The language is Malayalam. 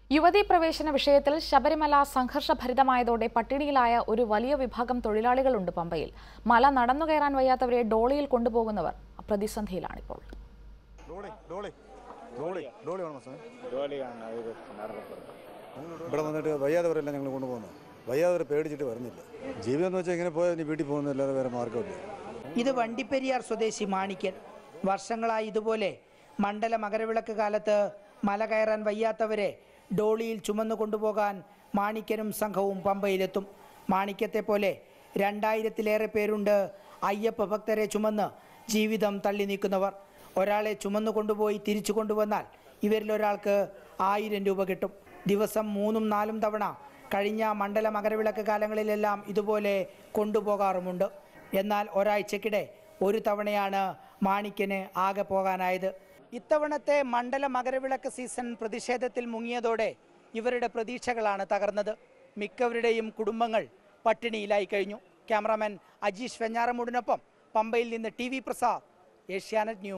യുവതീ പ്രവേശന വിഷയത്തിൽ ശബരിമല സംഘർഷഭരിതമായതോടെ പട്ടിണിയിലായ ഒരു വലിയ വിഭാഗം തൊഴിലാളികളുണ്ട് പമ്പയിൽ മല നടന്നു കയറാൻ വയ്യാത്തവരെ ഡോളിയിൽ കൊണ്ടുപോകുന്നവർ പ്രതിസന്ധിയിലാണിപ്പോൾ ഡോളി ഡോളി ഡോളി ഡോളി വേണം സാർ ജോലിയാണ് ഇത് നടന്നത് ഇവിടെ വന്നിട്ട് വയ്യാത്തവരെല്ലാം ഞങ്ങൾ കൊണ്ടുപോകുന്നത് വയ്യാത്തവരെ പേടിച്ചിട്ട് വരുന്നില്ല ജീവിതം എന്ന് വെച്ചാൽ ഇങ്ങനെ പോയാൽ ഇനി വീട്ടിൽ പോകുന്നില്ലാതെ വേറെ മാർഗ്ഗമില്ല ഇത് വണ്ടിപ്പെരിയാർ സ്വദേശി മാണിക്യൻ വർഷങ്ങളായി ഇതുപോലെ മണ്ഡല മകരവിളക്ക് കാലത്ത് മല കയറാൻ വയ്യാത്തവരെ ഡോളിയിൽ ചുമന്നു കൊണ്ടുപോകാൻ മാണിക്യനും സംഘവും പമ്പയിലെത്തും മാണിക്യത്തെ പോലെ രണ്ടായിരത്തിലേറെ പേരുണ്ട് അയ്യപ്പ ഭക്തരെ ചുമന്ന് ജീവിതം തള്ളി നീക്കുന്നവർ ഒരാളെ ചുമന്നു കൊണ്ടുപോയി തിരിച്ചു കൊണ്ടുവന്നാൽ ഇവരിൽ ഒരാൾക്ക് ആയിരം രൂപ കിട്ടും ദിവസം മൂന്നും നാലും തവണ കഴിഞ്ഞ മണ്ഡല മകരവിളക്ക് കാലങ്ങളിലെല്ലാം ഇതുപോലെ കൊണ്ടുപോകാറുമുണ്ട് എന്നാൽ ഒരാഴ്ചക്കിടെ ഒരു തവണയാണ് മാണിക്യന് ആകെ പോകാനായത് ഇത്തവണത്തെ മണ്ഡല മകരവിളക്ക് സീസൺ പ്രതിഷേധത്തിൽ മുങ്ങിയതോടെ ഇവരുടെ പ്രതീക്ഷകളാണ് തകർന്നത് മിക്കവരുടെയും കുടുംബങ്ങൾ പട്ടിണിയിലായി കഴിഞ്ഞു ക്യാമറാമാൻ അജീഷ് വെഞ്ഞാറമൂടിനൊപ്പം പമ്പയിൽ നിന്ന് T V Prasad Asianet news